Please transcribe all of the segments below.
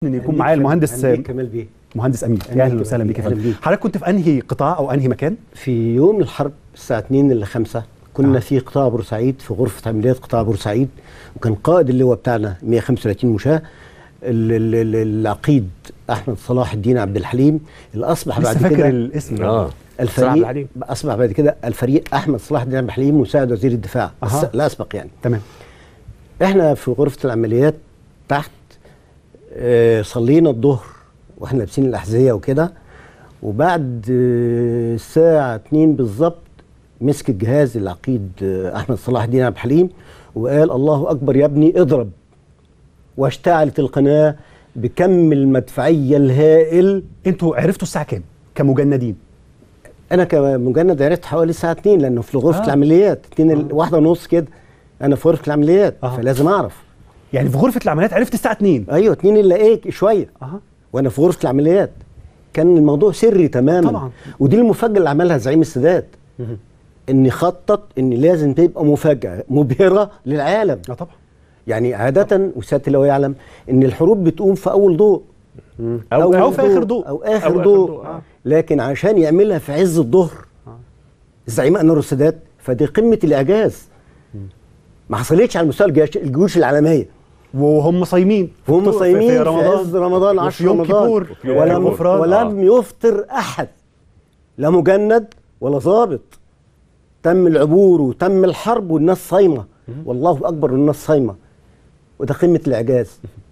ان يكون معايا المهندس أهلا بيك كمال بيه مهندس امين أهلا اهلا بيك. وسهلا بيك يا أهلا فندم بيك. حضرتك كنت في انهي قطاع او انهي مكان في يوم الحرب الساعة 2 ل 5 كنا آه. في قطاع بورسعيد في غرفة عمليات قطاع بورسعيد وكان قائد اللواء بتاعنا 135 مشاة ال- ال- ال- العقيد احمد صلاح الدين عبد الحليم اللي اصبح لسه بعد فاكر كده الاسم ده. اه صلاح عبد الفريق الحليم. اصبح بعد كده الفريق احمد صلاح الدين عبد الحليم مساعد وزير الدفاع أها. الس- الاسبق يعني تمام احنا في غرفة العمليات تحت آه، صلينا الظهر واحنا لابسين الأحذية وكده وبعد آه، الساعة 2 بالظبط مسك الجهاز العقيد آه، أحمد صلاح الدين عبد الحليم وقال الله أكبر يا ابني اضرب واشتعلت القناة بكم المدفعية الهائل انتوا عرفتوا الساعه كام كمجندين أنا كمجند عرفت حوالي الساعة 2 لأنه في غرفة آه. العمليات 2 ال- واحدة ونص كده أنا في غرفة العمليات آه. فلازم أعرف يعني في غرفه العمليات عرفت الساعه 2 ايوه اتنين الا ايه شويه اها وانا في غرفه العمليات كان الموضوع سري تماما طبعا. ودي المفاجاه اللي عملها زعيم السادات ان خطط ان لازم تبقى مفاجاه مبهره للعالم اه طبعا يعني عاده وسياده اللواء يعلم ان الحروب بتقوم في اول ضوء أو- أو في آخر ضوء. او اخر أو آخر ضوء ضوء، آه. لكن عشان يعملها في عز الظهر الزعيم انور السادات فدي قمه الاعجاز ما حصلتش على مستوى الجيش- الجيوش العالميه وهم صايمين وهم في- صايمين في في رمضان عز رمضان وفي 10 يوم رمضان كيبور يوم ولم, كيبور. غفران. ولم يفطر احد لا مجند ولا ضابط تم العبور وتم الحرب والناس صايمه والله اكبر والناس صايمه وده قمه الاعجاز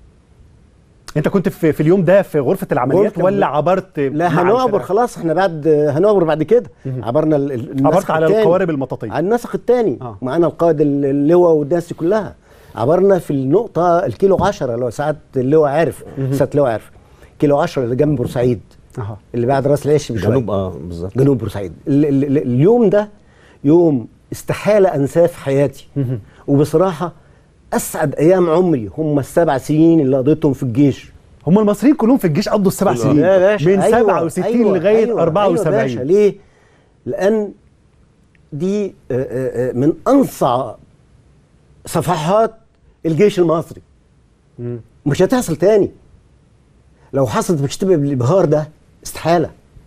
انت كنت في, في اليوم ده في غرفه العمليات غرفة- ولا عبرت لا مع هنعبر الفرق؟ خلاص احنا بعد هنعبر بعد كده عبرنا ال- ال- النسق عبرت على التاني. القوارب المطاطيه على النسق الثاني آه. معانا القائد ال- اللواء والناس دي كلها عبرنا في النقطة الكيلو 10 لو ساعات اللواء عارف ساعة اللواء عارف كيلو 10 اللي جنب بورسعيد اها اللي بعد راس العش بشوية جنوب اه بالظبط جنوب بورسعيد ال- ال- ال- اليوم ده يوم استحالة أنساه في حياتي وبصراحة أسعد أيام عمري هم السبع سنين اللي قضيتهم في الجيش هم المصريين كلهم في الجيش قضوا السبع سنين يا باشا من أيوة 67 أيوة لغايه أيوة 74 أيوة باشا ليه؟ لأن دي آه، آه، آه، من أنصع صفحات الجيش المصري مم. مش هتحصل تاني لو حصلت مش تبقى بالابهار ده استحاله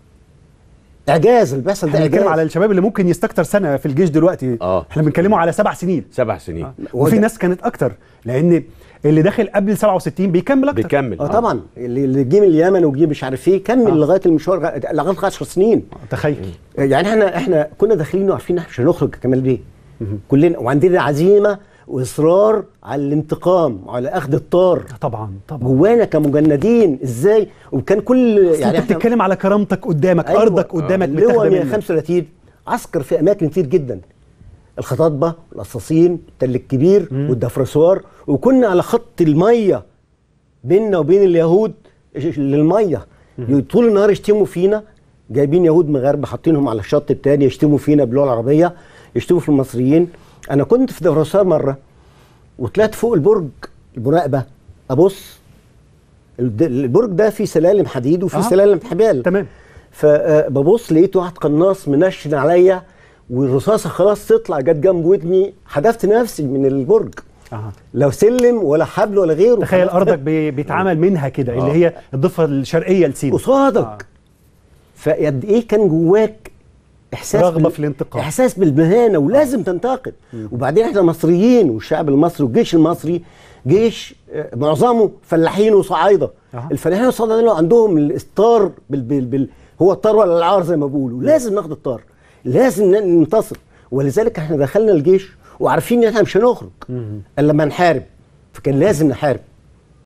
اعجاز اللي بيحصل ده احنا بنتكلم اعجاز على الشباب اللي ممكن يستكتر سنه في الجيش دلوقتي آه. احنا بنتكلموا على سبع سنين سبع سنين وفي وده- ناس كانت اكتر لان اللي داخل قبل 67 بيكمل اكتر بيكمل اه طبعا اللي اللي جه من اليمن وجه مش عارف ايه كمل آه. لغايه المشوار غ- لغايه 10 سنين تخيل يعني احنا احنا كنا داخلين وعارفين احنا مش هنخرج كمال بيه كلنا وعندنا عزيمه واصرار على الانتقام وعلى اخذ الطار طبعا طبعا جوانا كمجندين ازاي وكان كل يعني يعني انت احنا بتتكلم على كرامتك قدامك أيوة. ارضك قدامك اللي هو متاخده منك 135 عسكر في اماكن كتير جدا الخطاطبه القصاصين التل الكبير والدفرسوار وكنا على خط الميه بيننا وبين اليهود ش- للميه طول النهار يشتموا فينا جايبين يهود مغاربه حاطينهم على الشط التاني يشتموا فينا باللغه العربيه يشتموا في المصريين انا كنت في دفرسوار مره وطلعت فوق البرج المراقبه ابص الد- البرج ده فيه سلالم حديد وفيه آه. سلالم حبال تمام فببص لقيت واحد قناص منشن عليا والرصاصه خلاص تطلع جت جنب ودني حدفت نفسي من البرج اها لو سلم ولا حبل ولا غيره تخيل حدفت ارضك بي- بيتعمل منها كده اللي آه. هي الضفه الشرقيه لسينا قصادك فقد ايه كان جواك احساس رغبة بال- في الانتقام. احساس بالمهانه ولازم تنتقد وبعدين احنا مصريين والشعب المصري والجيش المصري جيش آه، معظمه فلاحين وصعايده أها. الفلاحين والصعايده دول عندهم الطار بال بال بال هو الطار ولا العار زي ما بيقولوا لازم ناخد الطار لازم ن- ننتصر ولذلك احنا دخلنا الجيش وعارفين ان احنا مش هنخرج الا لما نحارب فكان لازم نحارب